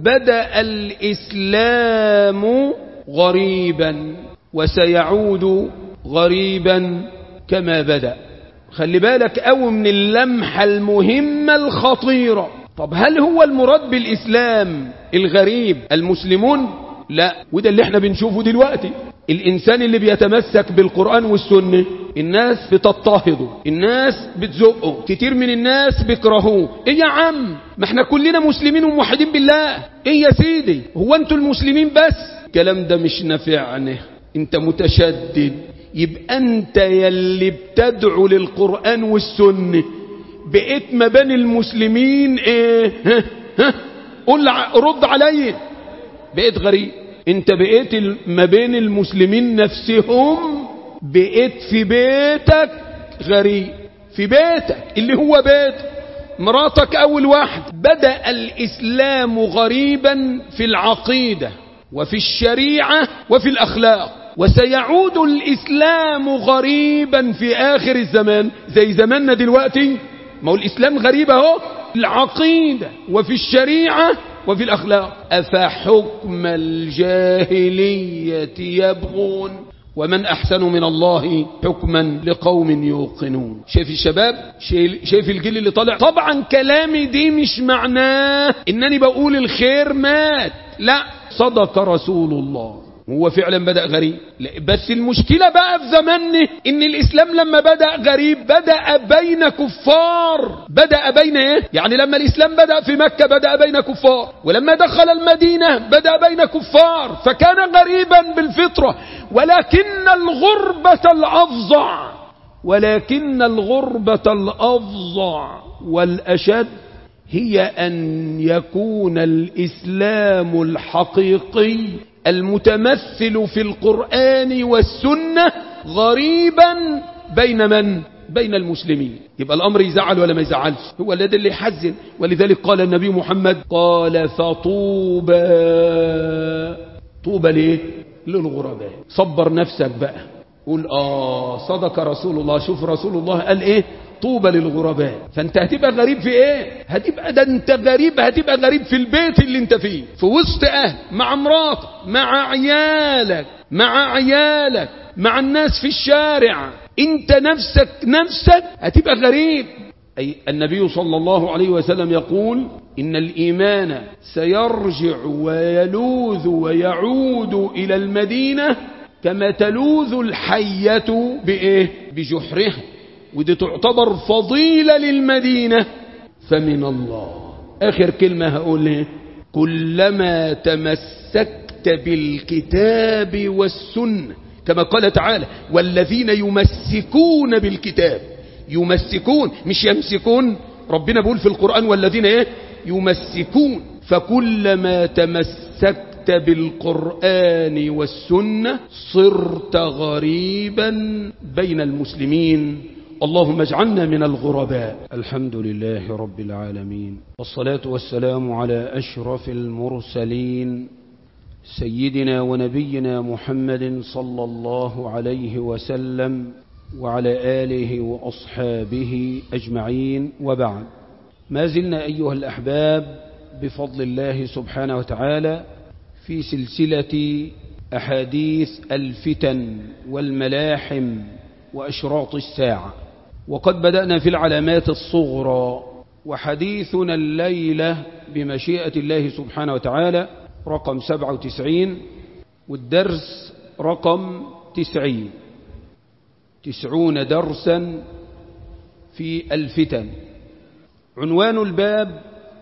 بدأ الإسلام غريبا وسيعود غريبا كما بدأ خلي بالك أو من اللمحة المهمة الخطيرة طب هل هو المراد بالإسلام الغريب المسلمون لا وده اللي احنا بنشوفه دلوقتي الإنسان اللي بيتمسك بالقرآن والسنة الناس بتضطهده الناس بتزقه كتير من الناس بيكرهوه ايه يا عم ما احنا كلنا مسلمين وموحدين بالله ايه يا سيدي هو انتوا المسلمين بس الكلام ده مش نافعني انت متشدد يبقى انت يلي بتدعو للقرآن والسنة بقيت ما بين المسلمين ايه ها ها قول رد عليا بقيت غريب انت بقيت ما بين المسلمين نفسهم بقيت في بيتك غريب في بيتك اللي هو بيتك مراتك اول واحد بدأ الاسلام غريبا في العقيدة وفي الشريعة وفي الاخلاق وسيعود الاسلام غريبا في اخر الزمان زي زماننا دلوقتي ما هو الاسلام غريب اهو العقيدة وفي الشريعة وفي الأخلاق أفحكم الجاهلية يبغون ومن أحسن من الله حكما لقوم يوقنون شايف الشباب شايف الجيل اللي طالع طبعا كلامي دي مش معناه انني بقول الخير مات لا صدق رسول الله هو فعلا بدأ غريب بس المشكلة بقى في زمانه ان الاسلام لما بدأ غريب بدأ بين كفار بدأ بين ايه يعني لما الاسلام بدأ في مكة بدأ بين كفار ولما دخل المدينة بدأ بين كفار فكان غريبا بالفطرة ولكن الغربة الافظع ولكن الغربة الافظع والاشد هي ان يكون الاسلام الحقيقي المتمثل في القرآن والسنة غريبا بين من؟ بين المسلمين يبقى الأمر يزعل ولا ما يزعلش هو الذي اللي يحزن ولذلك قال النبي محمد قال فطوبى طوبى ليه؟ للغرباء صبر نفسك بقى قول آه صدق رسول الله شوف رسول الله قال إيه طوبى للغرباء فانت هتبقى غريب في ايه هتبقى ده انت غريب هتبقى غريب في البيت اللي انت فيه في وسط اهل مع مراتك مع عيالك مع عيالك مع الناس في الشارع انت نفسك نفسك هتبقى غريب أي النبي صلى الله عليه وسلم يقول إن الإيمان سيرجع ويلوذ ويعود إلى المدينة كما تلوذ الحية بإيه بجحرها ودي تعتبر فضيلة للمدينة فمن الله آخر كلمة هقول ايه كلما تمسكت بالكتاب والسنة كما قال تعالى والذين يمسكون بالكتاب يمسكون مش يمسكون ربنا بيقول في القرآن والذين ايه يمسكون فكلما تمسكت بالقرآن والسنة صرت غريبا بين المسلمين اللهم اجعلنا من الغرباء الحمد لله رب العالمين والصلاة والسلام على أشرف المرسلين سيدنا ونبينا محمد صلى الله عليه وسلم وعلى آله وأصحابه أجمعين وبعد ما زلنا أيها الأحباب بفضل الله سبحانه وتعالى في سلسلة أحاديث الفتن والملاحم وأشراط الساعة وقد بدأنا في العلامات الصغرى وحديثنا الليلة بمشيئة الله سبحانه وتعالى رقم 97 والدرس رقم 90 تسعون درسا في الفتن عنوان الباب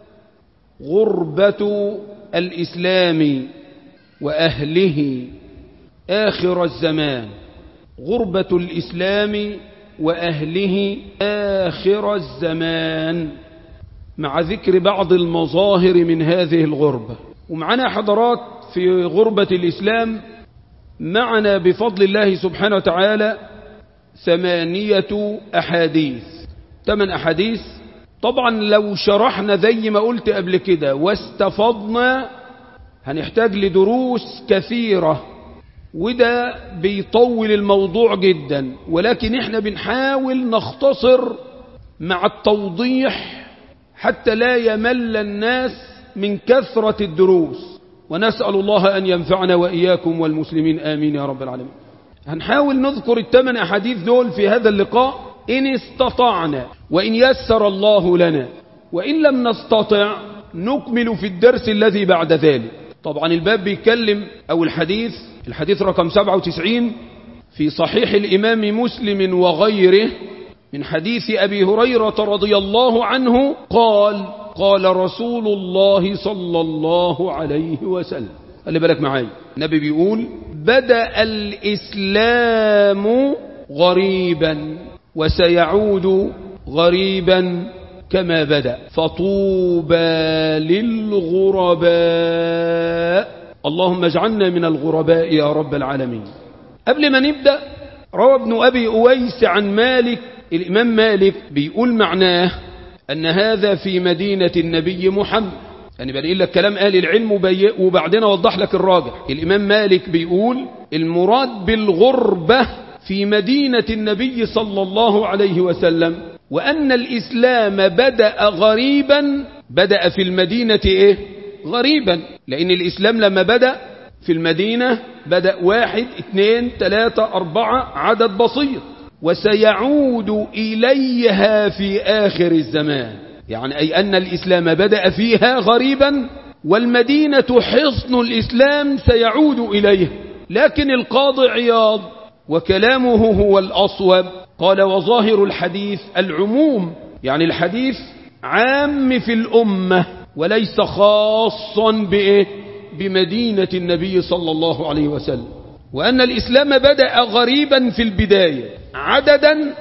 غربة الإسلام وأهله آخر الزمان غربة الإسلام وأهله آخر الزمان مع ذكر بعض المظاهر من هذه الغربة ومعنا حضرات في غربة الإسلام معنا بفضل الله سبحانه وتعالى ثمانية أحاديث ثمان أحاديث طبعا لو شرحنا زي ما قلت قبل كده واستفضنا هنحتاج لدروس كثيرة وده بيطول الموضوع جدا ولكن احنا بنحاول نختصر مع التوضيح حتى لا يمل الناس من كثرة الدروس ونسأل الله أن ينفعنا وإياكم والمسلمين آمين يا رب العالمين هنحاول نذكر الثمان أحاديث دول في هذا اللقاء إن استطعنا وإن يسر الله لنا وإن لم نستطع نكمل في الدرس الذي بعد ذلك طبعا الباب بيتكلم أو الحديث الحديث رقم 97 في صحيح الإمام مسلم وغيره من حديث أبي هريرة رضي الله عنه قال قال رسول الله صلى الله عليه وسلم خلي بالك معايا النبي بيقول بدأ الإسلام غريبا وسيعود غريبا كما بدأ فطوبى للغرباء اللهم اجعلنا من الغرباء يا رب العالمين قبل ما نبدأ روى ابن أبي أويس عن مالك الإمام مالك بيقول معناه أن هذا في مدينة النبي محمد يعني بنقول لك كلام أهل العلم وبعدين أوضح لك الراجح الإمام مالك بيقول المراد بالغربة في مدينة النبي صلى الله عليه وسلم وأن الإسلام بدأ غريبا بدأ في المدينة إيه غريبا لأن الإسلام لما بدأ في المدينة بدأ واحد اثنين ثلاثة أربعة عدد بسيط وسيعود إليها في آخر الزمان يعني أي أن الإسلام بدأ فيها غريبا والمدينة حصن الإسلام سيعود إليها لكن القاضي عياض وكلامه هو الأصوب قال وظاهر الحديث العموم يعني الحديث عام في الأمة وليس خاصا بإيه بمدينة النبي صلى الله عليه وسلم وأن الإسلام بدأ غريبا في البداية عددا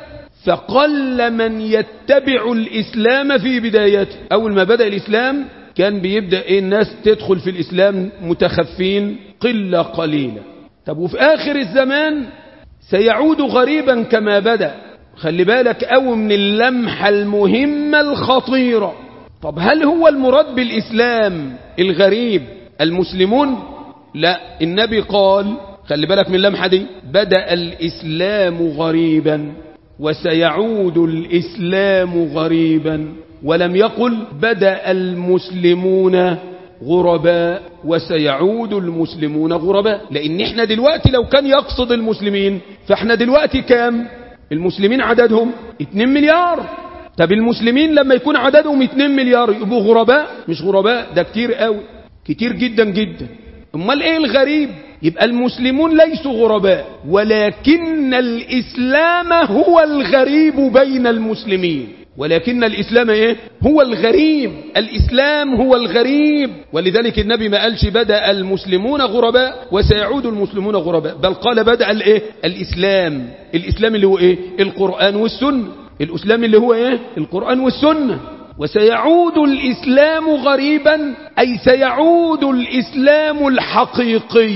فقل من يتبع الإسلام في بدايته أول ما بدأ الإسلام كان بيبدأ إيه الناس تدخل في الإسلام متخفين قلة قليلة طب وفي آخر الزمان سيعود غريبا كما بدأ خلي بالك أو من اللمحة المهمة الخطيرة طب هل هو المراد بالإسلام الغريب المسلمون لا النبي قال خلي بالك من اللمحة دي بدأ الإسلام غريبا وسيعود الإسلام غريبا ولم يقل بدأ المسلمون غرباء وسيعود المسلمون غرباء لأن احنا دلوقتي لو كان يقصد المسلمين فاحنا دلوقتي كام المسلمين عددهم 2 مليار طب المسلمين لما يكون عددهم 2 مليار يبقوا غرباء مش غرباء ده كتير قوي كتير جدا جدا امال ايه الغريب يبقى المسلمون ليسوا غرباء ولكن الإسلام هو الغريب بين المسلمين ولكن الإسلام إيه؟ هو الغريب الإسلام هو الغريب ولذلك النبي ما قالش بدأ المسلمون غرباء وسيعود المسلمون غرباء بل قال بدأ الإيه؟ الإسلام الإسلام اللي هو إيه؟ القرآن والسنة الإسلام اللي هو إيه؟ القرآن والسنة وسيعود الإسلام غريبا أي سيعود الإسلام الحقيقي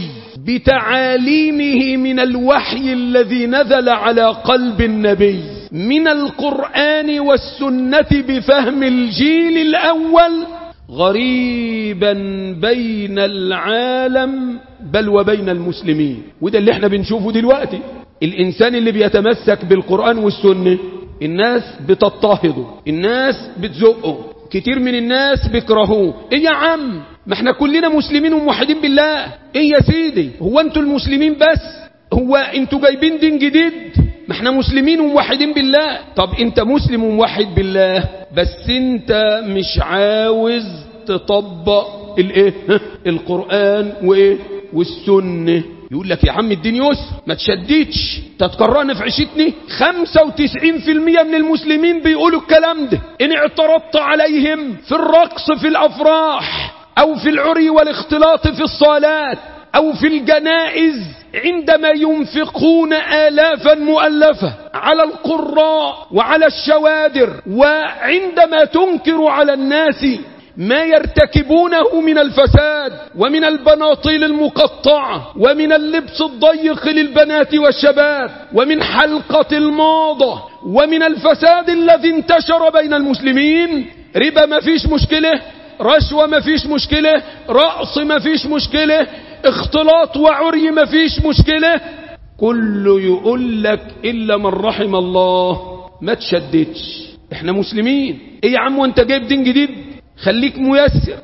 بتعاليمه من الوحي الذي نزل على قلب النبي من القرآن والسنة بفهم الجيل الأول غريبا بين العالم بل وبين المسلمين وده اللي احنا بنشوفه دلوقتي الإنسان اللي بيتمسك بالقرآن والسنة الناس بتضطهده الناس بتزقه كتير من الناس بيكرهوه ايه يا عم ما احنا كلنا مسلمين وموحدين بالله ايه يا سيدي هو انتوا المسلمين بس هو انتوا جايبين دين جديد ما احنا مسلمين وموحدين بالله طب انت مسلم وموحد بالله بس انت مش عاوز تطبق الايه القرآن وايه والسنة يقول لك يا عم الدين يسر ما تشددش تتكررنا في عشتني 95% من المسلمين بيقولوا الكلام ده ان اعترضت عليهم في الرقص في الافراح او في العري والاختلاط في الصالات او في الجنائز عندما ينفقون آلافا مؤلفة على القراء وعلى الشوادر وعندما تنكر على الناس ما يرتكبونه من الفساد ومن البناطيل المقطعة ومن اللبس الضيق للبنات والشباب ومن حلقة الماضة ومن الفساد الذي انتشر بين المسلمين ربا ما فيش مشكلة رشوة ما فيش مشكلة رأس ما فيش مشكلة اختلاط وعري ما فيش مشكلة كله يقول لك إلا من رحم الله ما تشددش احنا مسلمين ايه يا عم وانت جايب دين جديد خليك ميسر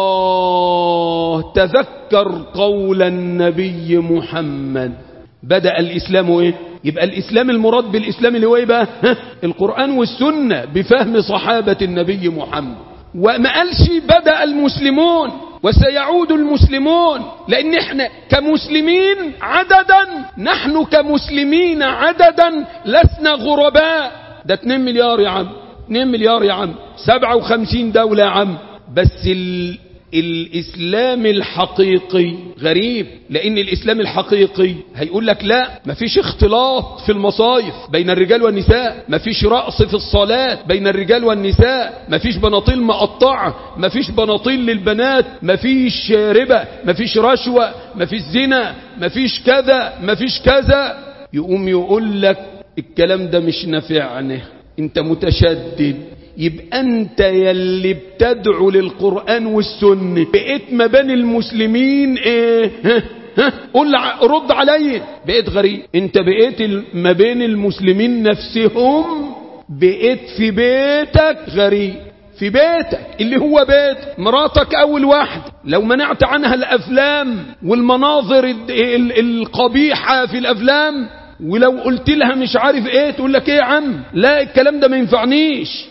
آه تذكر قول النبي محمد بدأ الإسلام إيه يبقى الإسلام المراد بالإسلام اللي هو إيه بقى ها؟ القرآن والسنة بفهم صحابة النبي محمد وما قالش بدأ المسلمون وسيعود المسلمون لأن احنا كمسلمين عددا نحن كمسلمين عددا لسنا غرباء ده 2 مليار يا عم 2 مليار يا عم 57 دولة يا عم بس ال... الإسلام الحقيقي غريب لأن الإسلام الحقيقي هيقول لك لا مفيش اختلاط في المصايف بين الرجال والنساء مفيش رقص في الصلاة بين الرجال والنساء مفيش بناطيل مقطعة مفيش بناطيل للبنات مفيش ربا مفيش رشوة مفيش زنا مفيش كذا مفيش كذا يقوم يقول لك الكلام ده مش نافعني انت متشدد يبقى انت يلي بتدعو للقرآن والسنة بقيت ما بين المسلمين ايه ها ها قول رد علي بقيت غريب انت بقيت ما بين المسلمين نفسهم بقيت في بيتك غريب في بيتك اللي هو بيت مراتك اول واحد لو منعت عنها الافلام والمناظر القبيحة في الافلام ولو قلت لها مش عارف ايه تقول لك ايه يا عم لا الكلام ده ما ينفعنيش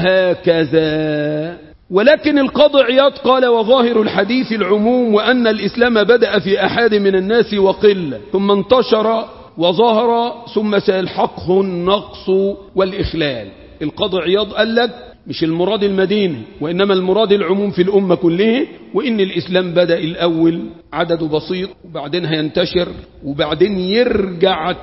وهكذا ولكن القاضي عياض قال وظاهر الحديث العموم وأن الإسلام بدأ في أحد من الناس وقل ثم انتشر وظهر ثم سيلحقه النقص والإخلال القاضي عياض قال لك مش المراد المدينة وإنما المراد العموم في الأمة كلها وإن الإسلام بدأ الأول عدده بسيط وبعدين هينتشر وبعدين يرجع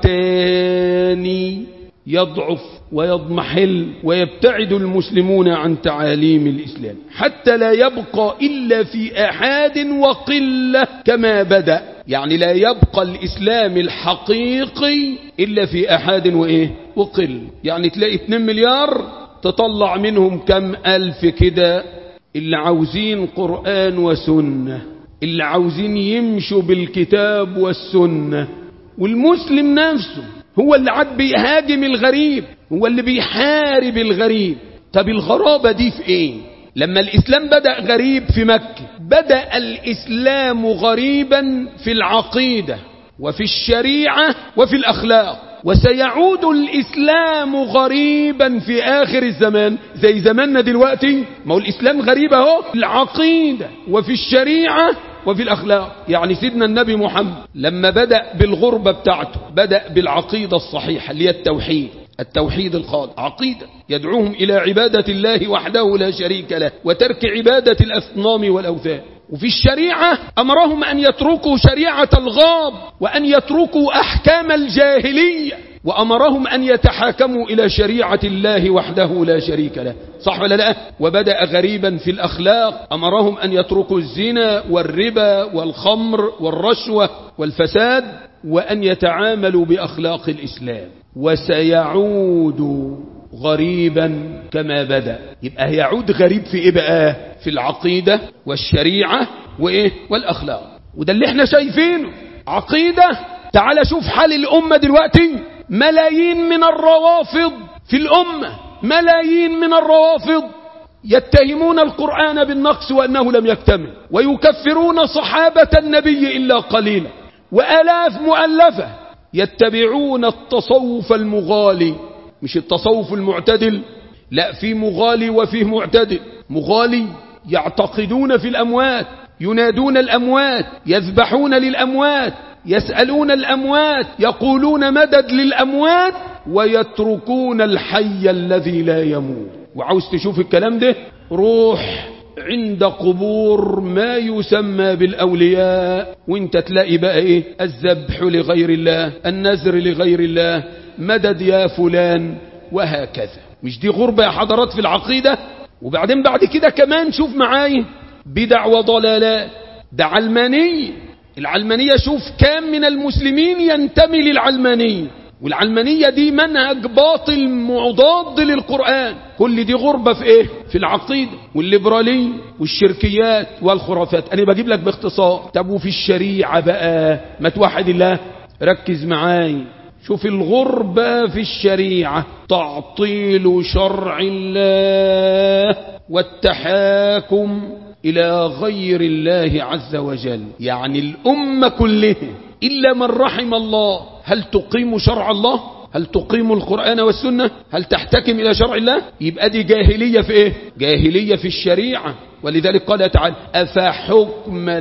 تاني يضعف ويضمحل ويبتعد المسلمون عن تعاليم الإسلام حتى لا يبقى إلا في أحاد وقلة كما بدأ يعني لا يبقى الإسلام الحقيقي إلا في أحاد وإيه وقل يعني تلاقي 2 مليار تطلع منهم كم ألف كده اللي عاوزين قرآن وسنة اللي عاوزين يمشوا بالكتاب والسنة والمسلم نفسه هو اللي عاد بيهاجم الغريب هو اللي بيحارب الغريب طب الغرابة دي في ايه لما الإسلام بدأ غريب في مكة بدأ الإسلام غريبا في العقيدة وفي الشريعة وفي الأخلاق وسيعود الإسلام غريبا في آخر الزمان زي زماننا دلوقتي ما هو الإسلام غريب اهو في العقيدة وفي الشريعة وفي الأخلاق يعني سيدنا النبي محمد لما بدأ بالغربة بتاعته بدأ بالعقيدة الصحيحة اللي هي التوحيد التوحيد الخاض عقيدة يدعوهم إلى عبادة الله وحده لا شريك له وترك عبادة الأصنام والأوثان وفي الشريعة أمرهم أن يتركوا شريعة الغاب وأن يتركوا أحكام الجاهلية وأمرهم أن يتحاكموا إلى شريعة الله وحده لا شريك له صح ولا لا وبدأ غريبا في الأخلاق أمرهم أن يتركوا الزنا والربا والخمر والرشوة والفساد وأن يتعاملوا بأخلاق الإسلام وسيعود غريبا كما بدأ يبقى يعود غريب في إيه بقى في العقيدة والشريعة وإيه والأخلاق وده اللي احنا شايفينه عقيدة تعال شوف حال الأمة دلوقتي ملايين من الروافض في الأمة ملايين من الروافض يتهمون القرآن بالنقص وأنه لم يكتمل ويكفرون صحابة النبي إلا قليلا وألاف مؤلفة يتبعون التصوف المغالي مش التصوف المعتدل لا في مغالي وفيه معتدل مغالي يعتقدون في الأموات ينادون الأموات يذبحون للأموات يسألون الأموات يقولون مدد للأموات ويتركون الحي الذي لا يموت وعاوز تشوف الكلام ده روح عند قبور ما يسمى بالأولياء وانت تلاقي بقى ايه الذبح لغير الله النذر لغير الله مدد يا فلان وهكذا مش دي غربة يا حضرات في العقيدة وبعدين بعد كده كمان شوف معاي بدع وضلالات ده علمانية العلمانية شوف كام من المسلمين ينتمي للعلمانية والعلمانية دي منهج باطل معضاد للقرآن كل دي غربة في ايه في العقيدة والليبرالية والشركيات والخرافات انا بجيب لك باختصار طب وفي الشريعة بقى ما توحد الله ركز معاي شوف الغربة في الشريعة تعطيل شرع الله والتحاكم إلى غير الله عز وجل يعني الأمة كلها إلا من رحم الله هل تقيم شرع الله هل تقيم القرآن والسنة هل تحتكم إلى شرع الله يبقى دي جاهلية في إيه جاهلية في الشريعة ولذلك قال تعالى أفحكم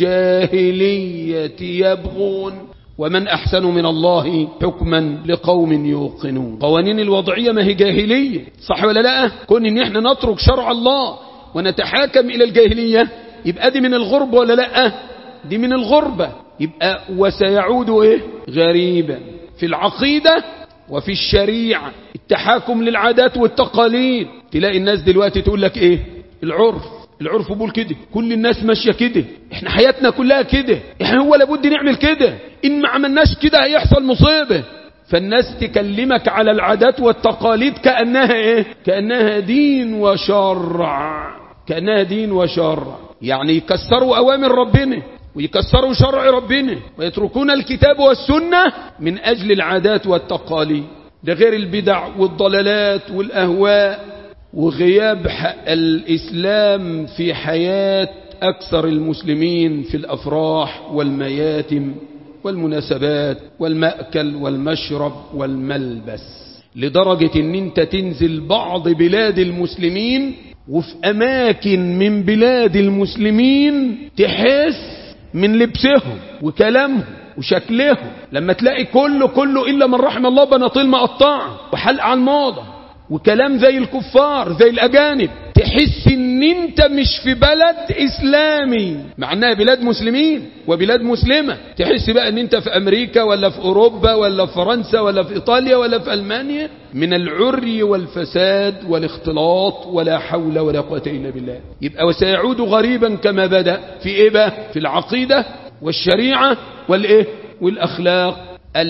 الجاهلية يبغون ومن أحسن من الله حكما لقوم يوقنون قوانين الوضعية ما هي جاهلية صح ولا لا كون ان احنا نترك شرع الله ونتحاكم إلى الجاهلية يبقى دي من الغربة ولا لا دي من الغربة يبقى وسيعود إيه غريبا في العقيدة وفي الشريعة التحاكم للعادات والتقاليد تلاقي الناس دلوقتي تقول لك ايه العرف العرف بقول كده كل الناس ماشية كده احنا حياتنا كلها كده احنا هو لابد نعمل كده ان ما عملناش كده هيحصل مصيبة فالناس تكلمك على العادات والتقاليد كأنها ايه كأنها دين وشرع كأنها دين وشرع يعني يكسروا أوامر ربنا ويكسروا شرع ربنا ويتركون الكتاب والسنة من أجل العادات والتقاليد ده غير البدع والضلالات والأهواء وغياب الإسلام في حياة أكثر المسلمين في الأفراح والمياتم والمناسبات والمأكل والمشرب والملبس لدرجة ان انت تنزل بعض بلاد المسلمين وفي اماكن من بلاد المسلمين تحس من لبسهم وكلامهم وشكلهم لما تلاقي كله كله إلا من رحم الله بناطيل مقطعة وحلق على الموضة وكلام زي الكفار زي الأجانب تحس ان انت مش في بلد اسلامي مع انها بلاد مسلمين وبلاد مسلمة تحس بقى ان انت في امريكا ولا في اوروبا ولا في فرنسا ولا في ايطاليا ولا في المانيا من العري والفساد والاختلاط ولا حول ولا قوة الا بالله يبقى وسيعود غريبا كما بدأ في ايه بقى في العقيدة والشريعة والايه والاخلاق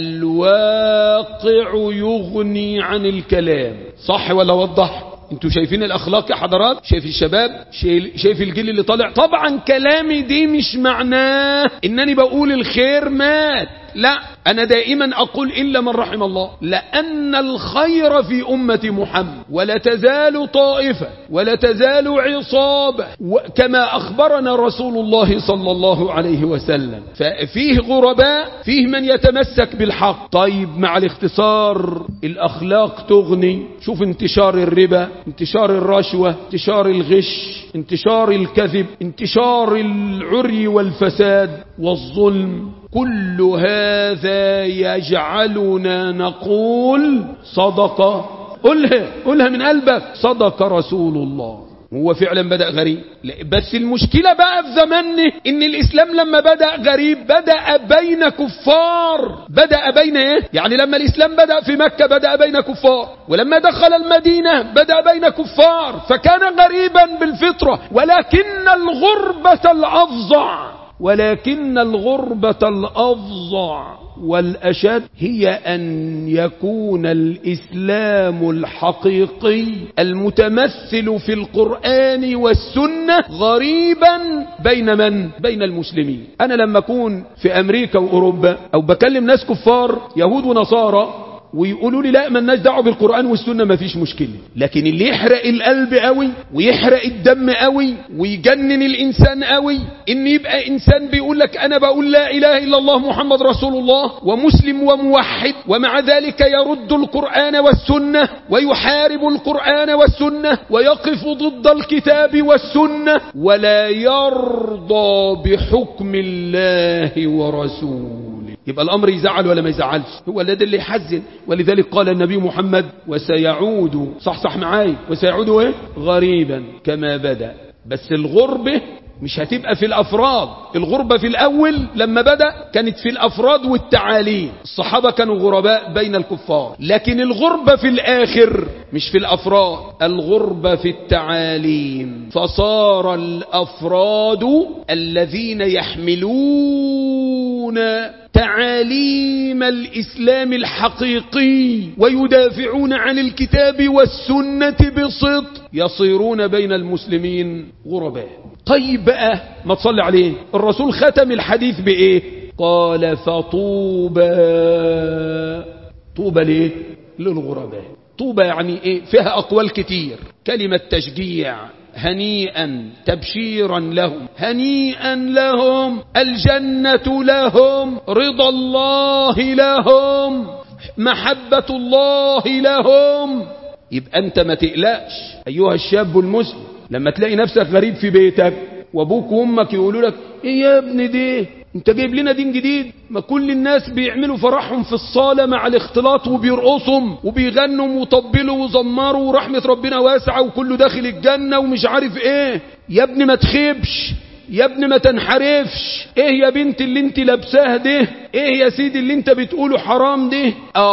الواقع يغني عن الكلام صح ولا وضح انتوا شايفين الاخلاق يا حضرات شايف الشباب شايف الجيل اللي طالع طبعا كلامي دي مش معناه انني بقول الخير مات لا انا دائما اقول الا من رحم الله لان الخير في امة محمد ولا تزال طائفة ولا تزال عصابة كما اخبرنا رسول الله صلى الله عليه وسلم ففيه غرباء فيه من يتمسك بالحق طيب مع الاختصار الاخلاق تغني شوف انتشار الربا انتشار الرشوة انتشار الغش انتشار الكذب انتشار العري والفساد والظلم كل هذا يجعلنا نقول صدق قلها قلها من قلبك صدق رسول الله هو فعلا بدأ غريب بس المشكلة بقى في زمانه ان الاسلام لما بدأ غريب بدأ بين كفار بدأ بين ايه يعني لما الاسلام بدأ في مكة بدأ بين كفار ولما دخل المدينة بدأ بين كفار فكان غريبا بالفطرة ولكن الغربة الافظع ولكن الغربة الأفظع والأشد هي أن يكون الإسلام الحقيقي المتمثل في القرآن والسنة غريبا بين من؟ بين المسلمين أنا لما أكون في أمريكا وأوروبا أو بكلم ناس كفار يهود ونصارى ويقولوا لي لا ما الناس دعوه بالقرآن والسنة ما فيش مشكلة لكن اللي يحرق القلب قوي ويحرق الدم قوي ويجنن الإنسان قوي إن يبقى إنسان بيقول لك أنا بقول لا إله إلا الله محمد رسول الله ومسلم وموحد ومع ذلك يرد القرآن والسنة ويحارب القرآن والسنة ويقف ضد الكتاب والسنة ولا يرضى بحكم الله ورسوله يبقى الأمر يزعل ولا ما يزعلش هو ده اللي يحزن ولذلك قال النبي محمد وسيعود صح صح معاي وسيعود ايه غريبا كما بدأ بس الغربة مش هتبقى في الأفراد الغربة في الأول لما بدأ كانت في الأفراد والتعاليم الصحابة كانوا غرباء بين الكفار لكن الغربة في الآخر مش في الأفراد الغربة في التعاليم فصار الأفراد الذين يحملون تعاليم الإسلام الحقيقي ويدافعون عن الكتاب والسنة بصدق يصيرون بين المسلمين غرباء طيب بقى ما تصلي عليه الرسول ختم الحديث بإيه قال فطوبى طوبى ليه للغرباء طوبى يعني ايه فيها اقوال كتير كلمة تشجيع هنيئا تبشيرا لهم هنيئا لهم الجنة لهم رضا الله لهم محبة الله لهم يبقى انت ما تقلقش ايها الشاب المسلم لما تلاقي نفسك غريب في بيتك وابوك وامك يقولوا لك ايه يا ابني دي انت جايب لنا دين جديد ما كل الناس بيعملوا فرحهم في الصالة مع الاختلاط وبيرقصهم وبيغنوا وطبلوا وزمروا ورحمة ربنا واسعة وكله داخل الجنة ومش عارف ايه يا ابني ما تخيبش يا ابني ما تنحرفش ايه يا بنت اللي انت لابساه ده ايه يا سيدي اللي انت بتقوله حرام ده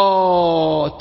اه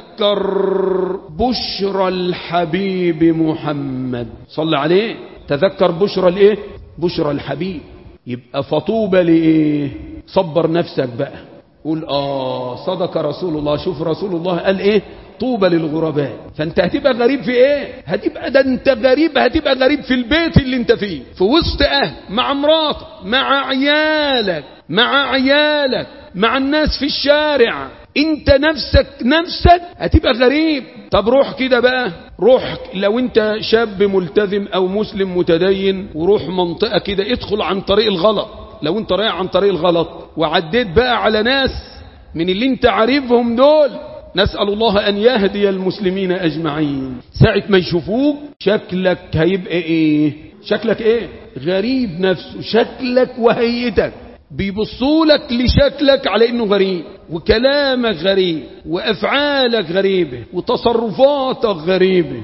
تذكر بشرى الحبيب محمد صل عليه تذكر بشرى الايه بشرى الحبيب يبقى فطوبى لايه صبر نفسك بقى قول اه صدق رسول الله شوف رسول الله قال ايه طوبى للغرباء فانت هتبقى غريب في ايه هتبقى ده انت غريب هتبقى غريب في البيت اللي انت فيه في وسط اهل مع مراتك مع عيالك مع عيالك مع الناس في الشارع انت نفسك نفسك هتبقى غريب طب روح كده بقى روح لو انت شاب ملتزم او مسلم متدين وروح منطقة كده ادخل عن طريق الغلط لو انت رايح عن طريق الغلط وعديت بقى على ناس من اللي انت عارفهم دول نسأل الله أن يهدي المسلمين أجمعين ساعة ما يشوفوك شكلك هيبقى إيه شكلك إيه غريب نفسه شكلك وهيئتك بيبصوا لك لشكلك على انه غريب وكلامك غريب وافعالك غريبة وتصرفاتك غريبة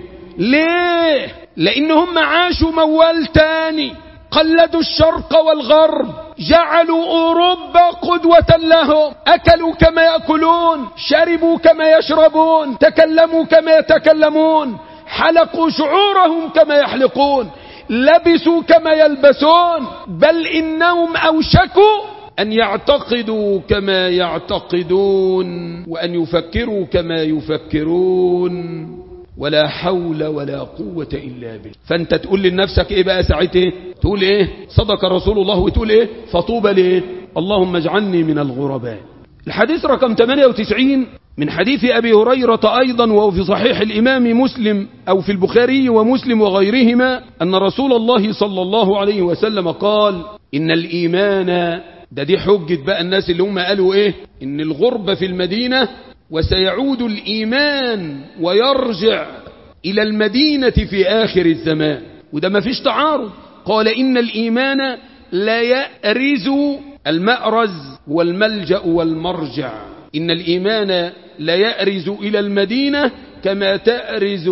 ليه لان هم عاشوا موال تاني قلدوا الشرق والغرب جعلوا أوروبا قدوة لهم أكلوا كما يأكلون شربوا كما يشربون تكلموا كما يتكلمون حلقوا شعورهم كما يحلقون لبسوا كما يلبسون بل إنهم أوشكوا أن يعتقدوا كما يعتقدون وأن يفكروا كما يفكرون ولا حول ولا قوة إلا بالله فأنت تقول لنفسك إيه بقى ساعته تقول إيه صدق رسول الله وتقول إيه فطوبى ليه اللهم اجعلني من الغرباء الحديث رقم 98 من حديث أبي هريرة أيضا وهو في صحيح الإمام مسلم أو في البخاري ومسلم وغيرهما أن رسول الله صلى الله عليه وسلم قال إن الإيمان ده دي حجة بقى الناس اللي هم قالوا إيه إن الغربة في المدينة وسيعود الإيمان ويرجع إلى المدينة في آخر الزمان وده ما فيش تعارض قال إن الإيمان لا يأرز المأرز والملجأ والمرجع إن الإيمان لا يأرز إلى المدينة كما تأرز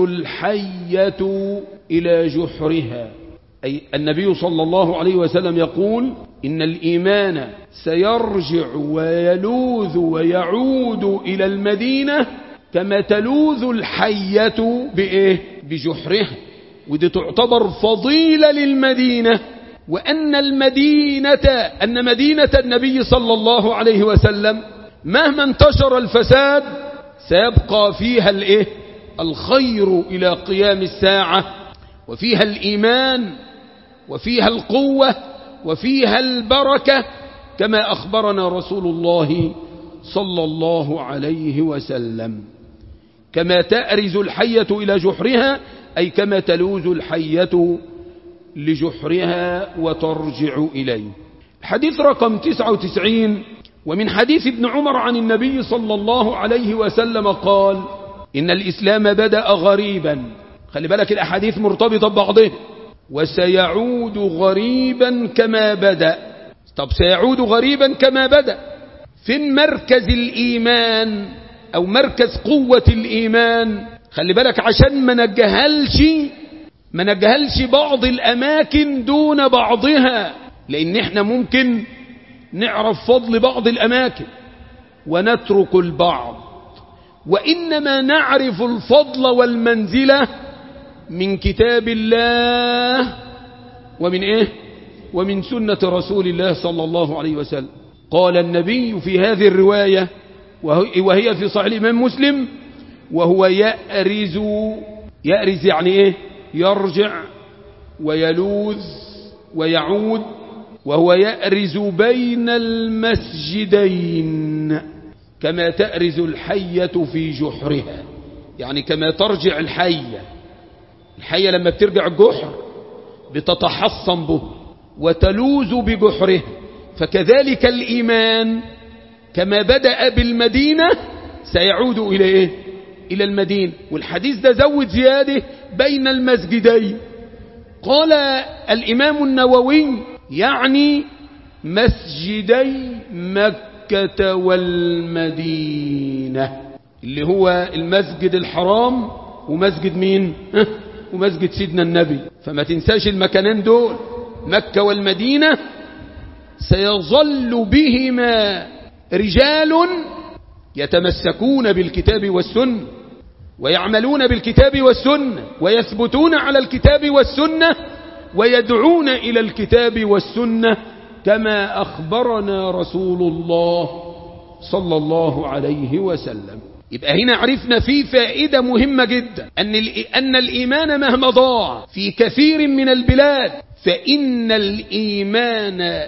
الحية إلى جحرها أي النبي صلى الله عليه وسلم يقول إن الإيمان سيرجع ويلوذ ويعود إلى المدينة كما تلوذ الحية بإيه؟ بجحرها ودي تعتبر فضيلة للمدينة وأن المدينة أن مدينة النبي صلى الله عليه وسلم مهما انتشر الفساد سيبقى فيها الإيه؟ الخير إلى قيام الساعة وفيها الإيمان وفيها القوة وفيها البركة كما أخبرنا رسول الله صلى الله عليه وسلم كما تأرز الحية إلى جحرها أي كما تلوز الحية لجحرها وترجع إليه الحديث رقم 99 ومن حديث ابن عمر عن النبي صلى الله عليه وسلم قال إن الإسلام بدأ غريبا خلي بالك الأحاديث مرتبطة ببعضها وسيعود غريبا كما بدأ طب سيعود غريبا كما بدأ فين مركز الإيمان أو مركز قوة الإيمان خلي بالك عشان ما نجهلش ما نجهلش بعض الأماكن دون بعضها لأن احنا ممكن نعرف فضل بعض الأماكن ونترك البعض وإنما نعرف الفضل والمنزلة من كتاب الله ومن إيه ومن سنة رسول الله صلى الله عليه وسلم قال النبي في هذه الرواية وهي في صحيح الإمام مسلم وهو يأرز يأرز يعني إيه يرجع ويلوذ ويعود وهو يأرز بين المسجدين كما تأرز الحية في جحرها يعني كما ترجع الحية الحية لما بترجع الجحر بتتحصن به وتلوز بجحره فكذلك الإيمان كما بدأ بالمدينة سيعود إلى إيه؟ إلى المدينة والحديث ده زود زيادة بين المسجدين قال الإمام النووي يعني مسجدي مكة والمدينة اللي هو المسجد الحرام ومسجد مين ومسجد سيدنا النبي فما تنساش المكانين دول مكة والمدينة سيظل بهما رجال يتمسكون بالكتاب والسنة ويعملون بالكتاب والسنة ويثبتون على الكتاب والسنة ويدعون إلى الكتاب والسنة كما أخبرنا رسول الله صلى الله عليه وسلم يبقى هنا عرفنا في فائدة مهمة جدا أن, أن الإيمان مهما ضاع في كثير من البلاد فإن الإيمان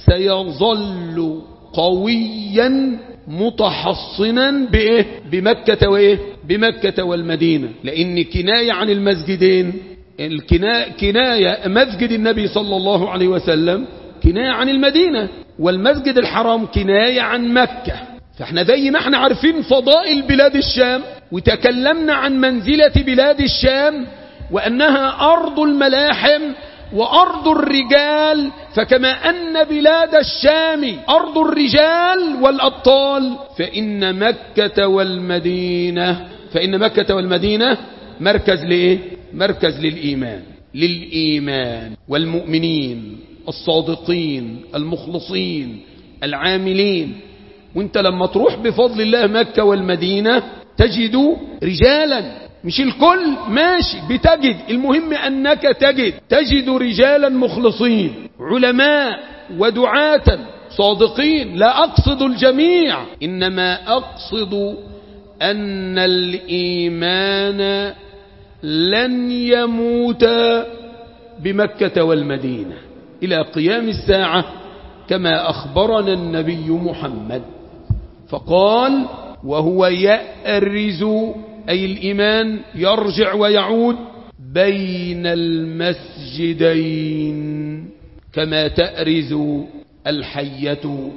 سيظل قويا متحصنا بإيه؟ بمكة وإيه؟ بمكة والمدينة لأن كناية عن المسجدين الكناية كناية مسجد النبي صلى الله عليه وسلم كناية عن المدينة والمسجد الحرام كناية عن مكة فاحنا زي ما احنا عارفين فضائل بلاد الشام وتكلمنا عن منزلة بلاد الشام وأنها أرض الملاحم وأرض الرجال فكما أن بلاد الشام أرض الرجال والأبطال فإن مكة والمدينة فإن مكة والمدينة مركز لإيه؟ مركز للإيمان للإيمان والمؤمنين الصادقين المخلصين العاملين وانت لما تروح بفضل الله مكة والمدينة تجد رجالا مش الكل ماشي بتجد المهم أنك تجد تجد رجالا مخلصين علماء ودعاة صادقين لا أقصد الجميع إنما أقصد أن الإيمان لن يموت بمكة والمدينة إلى قيام الساعة كما أخبرنا النبي محمد فقال وهو يأرز أي الإيمان يرجع ويعود بين المسجدين كما تأرز الحية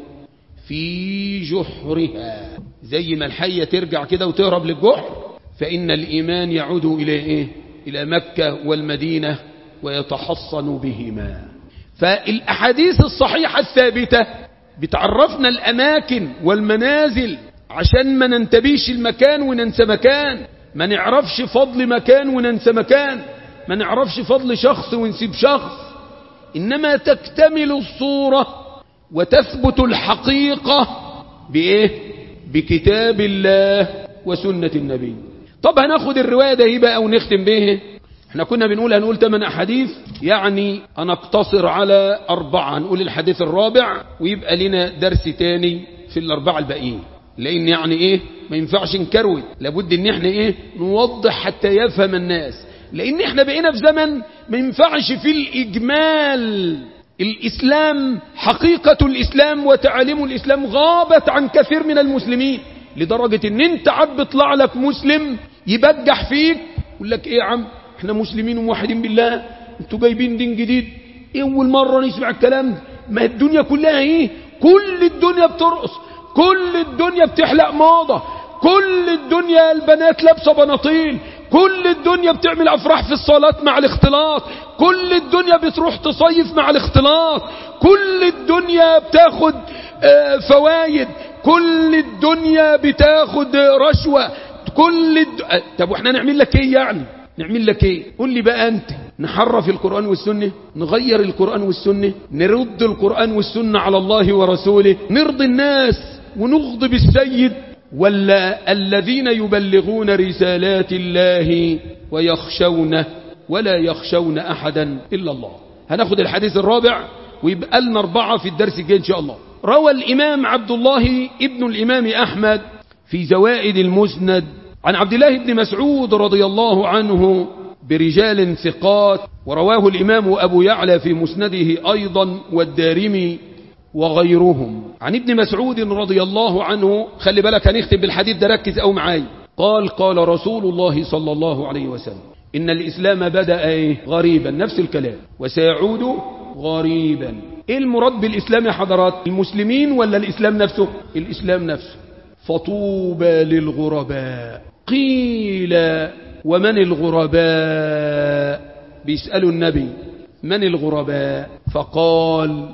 في جحرها زي ما الحية ترجع كده وتهرب للجحر فإن الإيمان يعود إلى إيه؟ إلى مكة والمدينة ويتحصن بهما فالأحاديث الصحيحة الثابتة بتعرفنا الأماكن والمنازل عشان ما ننتبيش المكان وننسى مكان ما نعرفش فضل مكان وننسى مكان ما نعرفش فضل شخص ونسيب شخص إنما تكتمل الصورة وتثبت الحقيقة بإيه بكتاب الله وسنة النبي طب هناخد الرواية ده بقى ونختم به احنا كنا بنقول هنقول ثمان أحاديث يعني هنقتصر على أربعة هنقول الحديث الرابع ويبقى لنا درس تاني في الأربعة الباقيين لأن يعني إيه ما ينفعش نكروت لابد إن احنا إيه نوضح حتى يفهم الناس لأن احنا بقينا في زمن ما ينفعش في الإجمال الإسلام حقيقة الإسلام وتعاليم الإسلام غابت عن كثير من المسلمين لدرجة ان انت عاد بيطلع لك مسلم يبجح فيك يقول لك ايه يا عم احنا مسلمين وموحدين بالله انتوا جايبين دين جديد ايه اول مرة نسمع الكلام ده ما الدنيا كلها ايه كل الدنيا بترقص كل الدنيا بتحلق موضة كل الدنيا البنات لابسة بناطيل كل الدنيا بتعمل افراح في الصلاة مع الاختلاط كل الدنيا بتروح تصيف مع الاختلاط كل الدنيا بتاخد اه فوايد كل الدنيا بتاخد رشوة كل الد... طب واحنا نعمل لك ايه يعني نعمل لك ايه قول لي بقى انت نحرف القرآن والسنة نغير القرآن والسنة نرد القرآن والسنة على الله ورسوله نرضي الناس ونغضب السيد ولا الذين يبلغون رسالات الله ويخشونه ولا يخشون أحدا إلا الله هناخد الحديث الرابع ويبقى لنا أربعة في الدرس الجاي إن شاء الله روى الإمام عبد الله ابن الإمام أحمد في زوائد المسند عن عبد الله بن مسعود رضي الله عنه برجال ثقات ورواه الإمام أبو يعلى في مسنده أيضا والدارمي وغيرهم عن ابن مسعود رضي الله عنه خلي بالك هنختم بالحديث ده ركز أو معاي قال قال رسول الله صلى الله عليه وسلم إن الإسلام بدأ إيه؟ غريبا نفس الكلام وسيعود غريبا إيه المراد بالإسلام يا حضرات المسلمين ولا الإسلام نفسه الإسلام نفسه فطوبى للغرباء قيل ومن الغرباء بيسألوا النبي من الغرباء فقال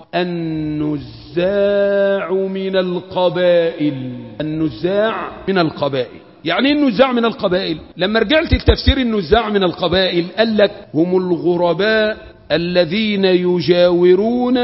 النزاع من القبائل النزاع من القبائل يعني النزاع من القبائل لما رجعت التفسير النزاع من القبائل قال لك هم الغرباء الذين يجاورون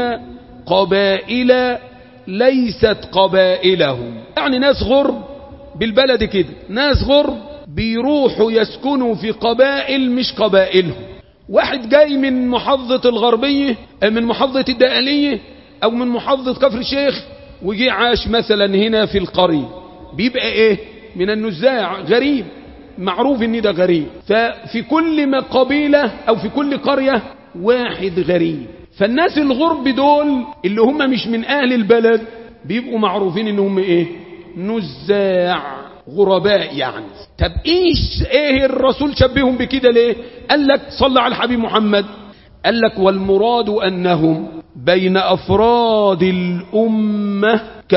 قبائل ليست قبائلهم يعني ناس غرب بالبلد كده ناس غرب بيروحوا يسكنوا في قبائل مش قبائلهم واحد جاي من محافظة الغربية من محافظة الدقالية او من محافظة كفر الشيخ وجي عاش مثلا هنا في القرية بيبقى ايه من النزاع غريب معروف ان ده غريب ففي كل ما قبيلة او في كل قرية واحد غريب فالناس الغرب دول اللي هم مش من اهل البلد بيبقوا معروفين ان هم ايه نزاع غرباء يعني طب ايش ايه الرسول شبههم بكده ليه قال لك صلى على الحبيب محمد قال لك والمراد انهم بين افراد الامه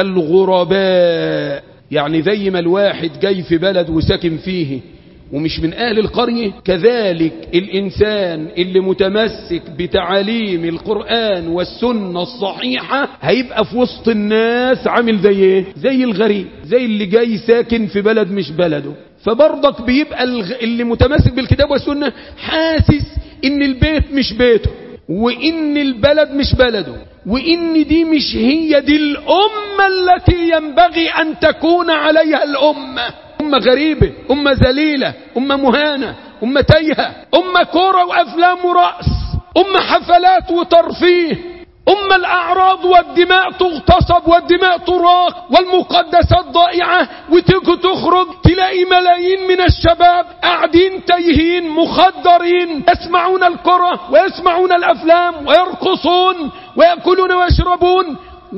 كالغرباء يعني زي ما الواحد جاي في بلد وساكن فيه ومش من أهل القرية كذلك الإنسان اللي متمسك بتعاليم القرآن والسنة الصحيحة هيبقى في وسط الناس عامل زي ايه زي الغريب زي اللي جاي ساكن في بلد مش بلده فبرضك بيبقى اللي متمسك بالكتاب والسنة حاسس ان البيت مش بيته وان البلد مش بلده وإن دي مش هي دي الأمة التي ينبغي أن تكون عليها الأمة أمة غريبة أمة ذليلة أمة مهانة أمة تايهة أمة كورة وأفلام ورأس أمة حفلات وترفيه أمة الأعراض والدماء تغتصب والدماء تراق والمقدسات ضائعة وتيجي تخرج تلاقي ملايين من الشباب قاعدين تايهين مخدرين يسمعون الكرة ويسمعون الأفلام ويرقصون ويأكلون ويشربون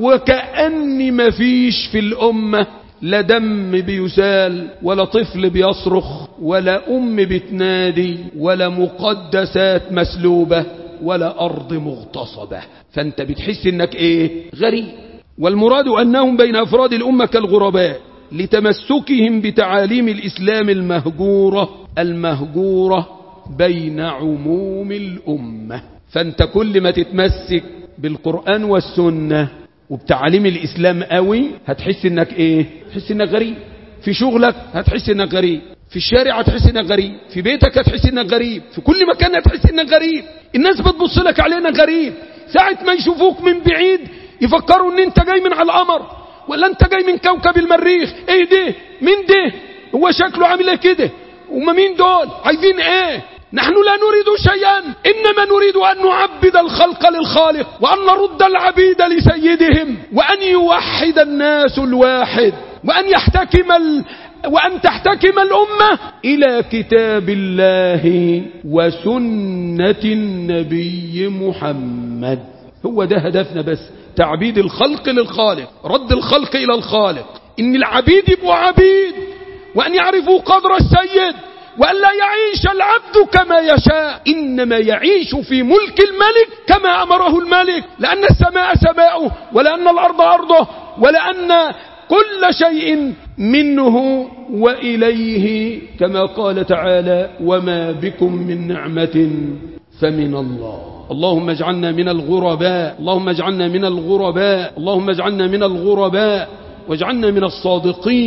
وكأن ما فيش في الأمة لا دم بيسال ولا طفل بيصرخ ولا أم بتنادي ولا مقدسات مسلوبة ولا أرض مغتصبة فأنت بتحس إنك إيه غريب والمراد أنهم بين أفراد الأمة كالغرباء لتمسكهم بتعاليم الإسلام المهجورة المهجورة بين عموم الأمة فأنت كل ما تتمسك بالقرآن والسنة وبتعاليم الإسلام قوي هتحس إنك إيه تحس إنك غريب في شغلك هتحس إنك غريب في الشارع هتحس انك غريب في بيتك هتحس انك غريب في كل مكان هتحس انك غريب الناس بتبص لك علينا غريب ساعة ما يشوفوك من بعيد يفكروا ان انت جاي من على القمر ولا انت جاي من كوكب المريخ ايه ده مين ده هو شكله عامل كده وما مين دول عايزين ايه نحن لا نريد شيئا إنما نريد أن نعبد الخلق للخالق وأن نرد العبيد لسيدهم وأن يوحد الناس الواحد وأن يحتكم ال... وأن تحتكم الأمة إلى كتاب الله وسنة النبي محمد هو ده هدفنا بس تعبيد الخلق للخالق رد الخلق إلى الخالق إن العبيد يبقوا عبيد وأن يعرفوا قدر السيد وأن لا يعيش العبد كما يشاء إنما يعيش في ملك الملك كما أمره الملك لأن السماء سماؤه ولأن الأرض أرضه ولأن كل شيء منه وإليه كما قال تعالى وما بكم من نعمة فمن الله اللهم اجعلنا من الغرباء اللهم اجعلنا من الغرباء اللهم اجعلنا من الغرباء واجعلنا من الصادقين